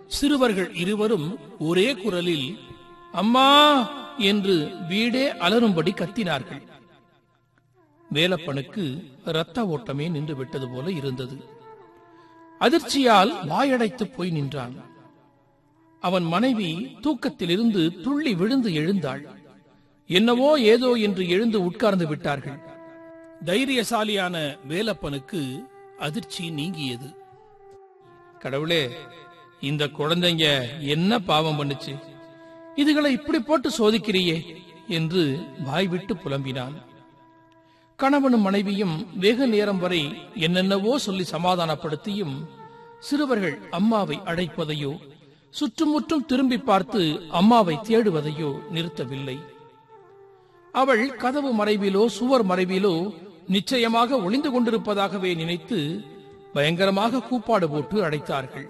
சிறுவர்கள் இருவரும் ஒரே குரலில் அம்மா என்று வீடே அலறும்படி கத்தினார்கள் வேலப்பனுக்கு இரத்த ஓட்டமே நின்று விட்டது போல இருந்தது அதிர்ச்சியால் வாயடைத்து போய் நின்றான் அவன் மனைவி தூக்கத்திலிருந்து துள்ளி விழுந்து எழுந்தாள் என்னவோ ஏதோ என்று எழுந்து உட்கார்ந்து விட்டார்கள் தைரியசாலியான வேலப்பனுக்கு அதிர்ச்சி நீங்கியது கடவுளே இந்த குழந்தைங்க என்ன பாவம் பண்ணுச்சு இதுகளை இப்படி போட்டு சோதிக்கிறியே என்று வாய்விட்டு புலம்பினான் கணவனும் மனைவியும் வெகு நேரம் வரை என்னென்னவோ சொல்லி சமாதானப்படுத்தியும் சிறுவர்கள் அம்மாவை அழைப்பதையோ சுற்றுமுற்றும் திரும்பி பார்த்து அம்மாவை தேடுவதையோ நிறுத்தவில்லை அவள் கதவு மறைவிலோ சுவர் மறைவிலோ நிச்சயமாக ஒளிந்து கொண்டிருப்பதாகவே நினைத்து பயங்கரமாக கூப்பாடு போட்டு அடைத்தார்கள்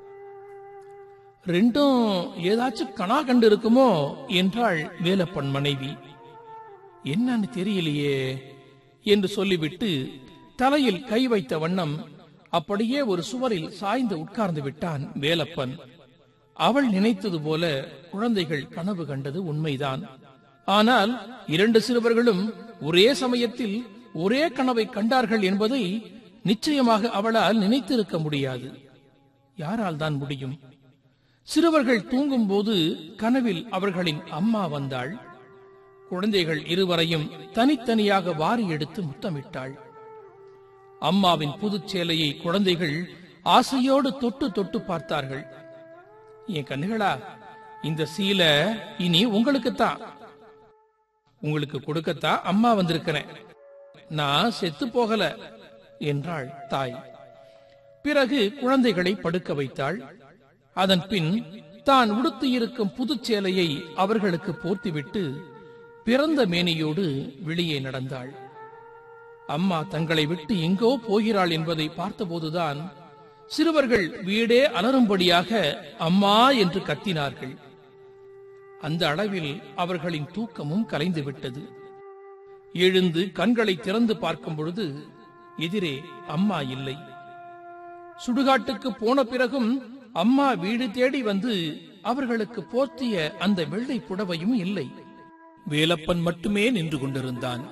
ரெண்டும் ஏதாச்சும் கணா கண்டு இருக்குமோ என்றாள் வேலப்பன் மனைவி என்னன்னு தெரியலையே என்று சொல்லிவிட்டு தலையில் கை வைத்த வண்ணம் அப்படியே ஒரு சுவரில் சாய்ந்து உட்கார்ந்து விட்டான் வேலப்பன் அவள் நினைத்தது போல குழந்தைகள் கனவு கண்டது உண்மைதான் ஆனால் இரண்டு சிறுவர்களும் ஒரே சமயத்தில் ஒரே கனவை கண்டார்கள் என்பதை நிச்சயமாக அவளால் நினைத்திருக்க முடியாது யாரால் தான் முடியும் சிறுவர்கள் தூங்கும்போது கனவில் அவர்களின் அம்மா வந்தாள் குழந்தைகள் இருவரையும் தனித்தனியாக வாரி எடுத்து முத்தமிட்டாள் அம்மாவின் புதுச் சேலையை குழந்தைகள் ஆசையோடு தொட்டு தொட்டு பார்த்தார்கள் என் கண்ணுகளா இந்த சீலை இனி உங்களுக்குத்தான் உங்களுக்கு கொடுக்கத்தான் அம்மா வந்திருக்கிறேன் நான் செத்து போகல என்றாள் தாய் பிறகு குழந்தைகளை படுக்க வைத்தாள் அதன் பின் தான் உடுத்தியிருக்கும் புதுச் சேலையை அவர்களுக்கு போர்த்திவிட்டு பிறந்த மேனியோடு வெளியே நடந்தாள் அம்மா தங்களை விட்டு எங்கோ போகிறாள் என்பதை பார்த்தபோதுதான் சிறுவர்கள் வீடே அலறும்படியாக அம்மா என்று கத்தினார்கள் அந்த அளவில் அவர்களின் தூக்கமும் கலைந்து விட்டது எழுந்து கண்களை திறந்து பார்க்கும் பொழுது எதிரே அம்மா இல்லை சுடுகாட்டுக்கு போன பிறகும் அம்மா வீடு தேடி வந்து அவர்களுக்கு போர்த்திய அந்த வெள்ளை புடவையும் இல்லை வேலப்பன் மட்டுமே நின்று கொண்டிருந்தான்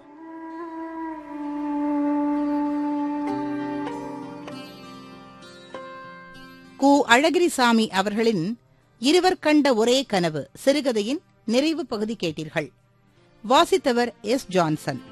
கு அழகிரிசாமி அவர்களின் இருவர் கண்ட ஒரே கனவு சிறுகதையின் நிறைவு பகுதி கேட்டீர்கள் வாசித்தவர் எஸ் ஜான்சன்